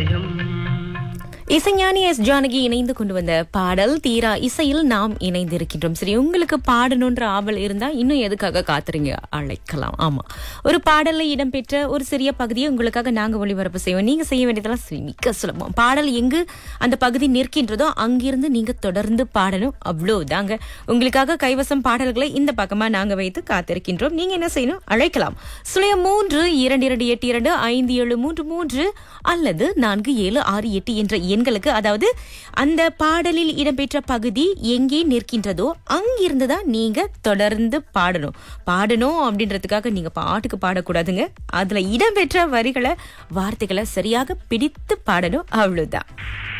பயம் இசைஞானி எஸ் ஜானகி இணைந்து கொண்டு வந்த பாடல் தீரா இசையில் நாம் இணைந்திருக்கின்றோம் சரி உங்களுக்கு பாடணுன்ற ஆவல் இருந்தா இன்னும் எதுக்காக காத்துறீங்க அழைக்கலாம் ஆமா ஒரு பாடல்ல இடம்பெற்ற ஒரு சிறிய பகுதியை உங்களுக்காக நாங்க ஒளிபரப்பு செய்வோம் நீங்க செய்ய வேண்டியதெல்லாம் சி- மிக சுலபம் பாடல் எங்கு அந்த பகுதி நிற்கின்றதோ அங்கிருந்து நீங்க தொடர்ந்து பாடணும் அவ்வளவுதாங்க உங்களுக்காக கைவசம் பாடல்களை இந்த பக்கமா நாங்க வைத்து காத்திருக்கின்றோம் நீங்க என்ன செய்யணும் அழைக்கலாம் சுழியம் மூன்று இரண்டு இரண்டு எட்டு இரண்டு ஐந்து ஏழு மூன்று மூன்று அல்லது நான்கு ஏழு ஆறு எட்டு என்ற எண்களுக்கு அதாவது அந்த பாடலில் இடம்பெற்ற பகுதி எங்கே நிற்கின்றதோ அங்கிருந்து தான் நீங்க தொடர்ந்து பாடணும் பாடணும் அப்படின்றதுக்காக நீங்க பாட்டுக்கு பாடக்கூடாதுங்க அதுல இடம்பெற்ற வரிகளை வார்த்தைகளை சரியாக பிடித்து பாடணும் அவ்வளவுதான்